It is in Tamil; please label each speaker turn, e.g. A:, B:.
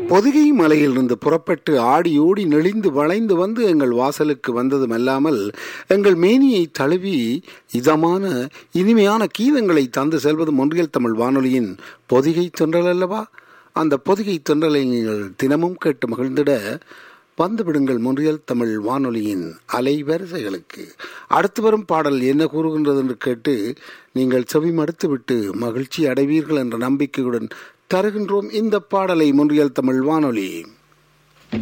A: பொதிகை மலையிலிருந்து புறப்பட்டு ஆடி ஓடி நெளிந்து வளைந்து வந்து எங்கள் வாசலுக்கு வந்ததும் அல்லாமல் எங்கள் மேனியை தழுவி இதமான இனிமையான கீதங்களை தந்து செல்வது ஒன்றியல் தமிழ் வானொலியின் பொதிகை தொன்றல் அல்லவா அந்த பொதிகை தொன்றலை நீங்கள் தினமும் கேட்டு மகிழ்ந்திட வந்து விடுங்கள் முன்றியல் தமிழ் வானொலியின் அலைவரிசைகளுக்கு அடுத்து வரும் பாடல் என்ன கூறுகின்றது என்று கேட்டு நீங்கள் செவி மடுத்துவிட்டு மகிழ்ச்சி அடைவீர்கள் என்ற நம்பிக்கையுடன் தருகின்றோம் இந்த பாடலை முன்றியல் தமிழ் வானொலி